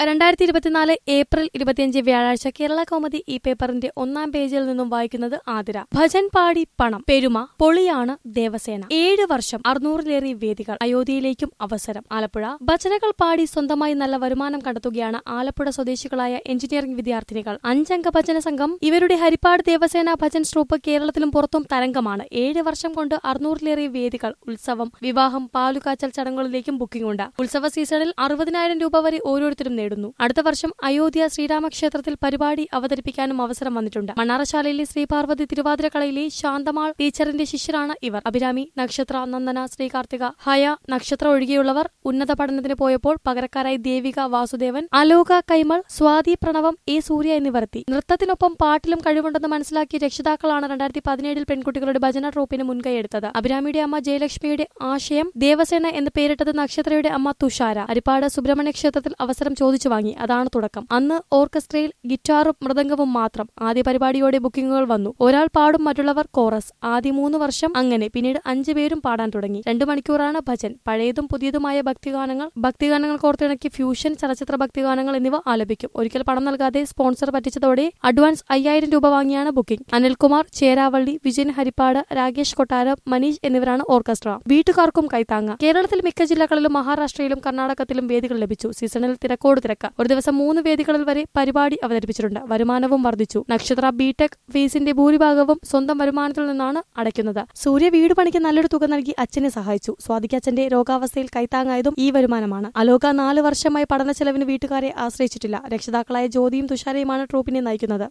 രണ്ടായിരത്തി ഇരുപത്തിനാല് ഏപ്രിൽ ഇരുപത്തിയഞ്ച് വ്യാഴാഴ്ച കേരള കൗമുദി ഈ പേപ്പറിന്റെ ഒന്നാം പേജിൽ നിന്നും വായിക്കുന്നത് ആതിര ഭജൻ പാടി പണം പെരുമ പൊളിയാണ് ദേവസേന ഏഴ് വർഷം അറുന്നൂറിലേറെ വേദികൾ അയോധ്യയിലേക്കും അവസരം ആലപ്പുഴ ഭജനകൾ പാടി സ്വന്തമായി നല്ല വരുമാനം കണ്ടെത്തുകയാണ് ആലപ്പുഴ സ്വദേശികളായ എഞ്ചിനീയറിംഗ് വിദ്യാർത്ഥിനികൾ അഞ്ചംഗ ഭജന സംഘം ഇവരുടെ ഹരിപ്പാട് ദേവസേന ഭജൻ ട്രൂപ്പ് കേരളത്തിലും പുറത്തും തരംഗമാണ് ഏഴ് വർഷം കൊണ്ട് അറുന്നൂറിലേറെ വേദികൾ ഉത്സവം വിവാഹം പാലുകാച്ചൽ ചടങ്ങുകളിലേക്കും ബുക്കിംഗ് ഉണ്ട് ഉത്സവ സീസണിൽ അറുപതിനായിരം രൂപ വരെ ഓരോരുത്തരും നേടുന്നു അടുത്ത വർഷം അയോധ്യ ശ്രീരാമക്ഷേത്രത്തിൽ പരിപാടി അവതരിപ്പിക്കാനും അവസരം വന്നിട്ടുണ്ട് മണ്ണാറശാലയിലെ ശ്രീപാർവതി തിരുവാതിരക്കളയിലെ ശാന്തമാൾ ടീച്ചറിന്റെ ശിഷ്യരാണ് ഇവർ അഭിരാമി നക്ഷത്ര നന്ദന ശ്രീകാർത്തിക ഹയ നക്ഷത്ര ഒഴികെയുള്ളവർ ഉന്നത പഠനത്തിന് പോയപ്പോൾ പകരക്കാരായി ദേവിക വാസുദേവൻ അലോക കൈമൾ സ്വാതി പ്രണവം എ സൂര്യ എന്നിവർ എത്തി നൃത്തത്തിനൊപ്പം പാട്ടിലും കഴിവുണ്ടെന്ന് മനസ്സിലാക്കിയ രക്ഷിതാക്കളാണ് രണ്ടായിരത്തി പതിനേഴിൽ പെൺകുട്ടികളുടെ ഭജന ട്രോപ്പിന് മുൻകൈയെടുത്തത് അഭിരാമിയുടെ അമ്മ ജയലക്ഷ്മിയുടെ ആശയം ദേവസേന എന്ന് പേരിട്ടത് നക്ഷത്രയുടെ അമ്മ തുഷാര അരിപ്പാട് സുബ്രഹ്മണ്യ ക്ഷേത്രത്തിൽ അവസരം ചോദിച്ചു വാങ്ങി അതാണ് തുടക്കം അന്ന് ഓർക്കസ്ട്രയിൽ ഗിറ്റാറും മൃദംഗവും മാത്രം ആദ്യ പരിപാടിയോടെ ബുക്കിംഗുകൾ വന്നു ഒരാൾ പാടും മറ്റുള്ളവർ കോറസ് ആദ്യ മൂന്ന് വർഷം അങ്ങനെ പിന്നീട് അഞ്ചു പേരും പാടാൻ തുടങ്ങി രണ്ടു മണിക്കൂറാണ് ഭജൻ പഴയതും പുതിയതുമായ ഭക്തിഗാനങ്ങൾ ഭക്തിഗാനങ്ങൾ കോർത്തിണക്കി ഫ്യൂഷൻ ചലച്ചിത്ര ഭക്തിഗാനങ്ങൾ എന്നിവ ആലപിക്കും ഒരിക്കൽ പണം നൽകാതെ സ്പോൺസർ പറ്റിച്ചതോടെ അഡ്വാൻസ് അയ്യായിരം രൂപ വാങ്ങിയാണ് ബുക്കിംഗ് അനിൽകുമാർ ചേരാവള്ളി വിജയൻ ഹരിപ്പാട് രാകേഷ് കൊട്ടാരം മനീഷ് എന്നിവരാണ് ഓർക്കസ്ട്ര വീട്ടുകാർക്കും കൈത്താങ്ങ കേരളത്തിൽ മിക്ക ജില്ലകളിലും മഹാരാഷ്ട്രയിലും കർണാടകത്തിലും വേദികൾ ലഭിച്ചു സീസണിൽ തിരക്കോട് തിരക്ക് ഒരു ദിവസം മൂന്ന് വേദികളിൽ വരെ പരിപാടി അവതരിപ്പിച്ചിട്ടുണ്ട് വരുമാനവും വർദ്ധിച്ചു നക്ഷത്ര ബിടെക് ഫീസിന്റെ ഭൂരിഭാഗവും സ്വന്തം വരുമാനത്തിൽ നിന്നാണ് അടയ്ക്കുന്നത് സൂര്യ വീട് പണിക്ക് നല്ലൊരു തുക നൽകി അച്ഛനെ സഹായിച്ചു സ്വാതിക്കച്ഛന്റെ രോഗാവസ്ഥയിൽ കൈത്താങ്ങായതും ഈ വരുമാനമാണ് അലോക നാല് വർഷമായി പഠന ചെലവിന് വീട്ടുകാരെ ആശ്രയിച്ചിട്ടില്ല രക്ഷിതാക്കളായ ജ്യോതിയും തുഷാരയുമാണ് ട്രൂപ്പിനെ നയിക്കുന്നത്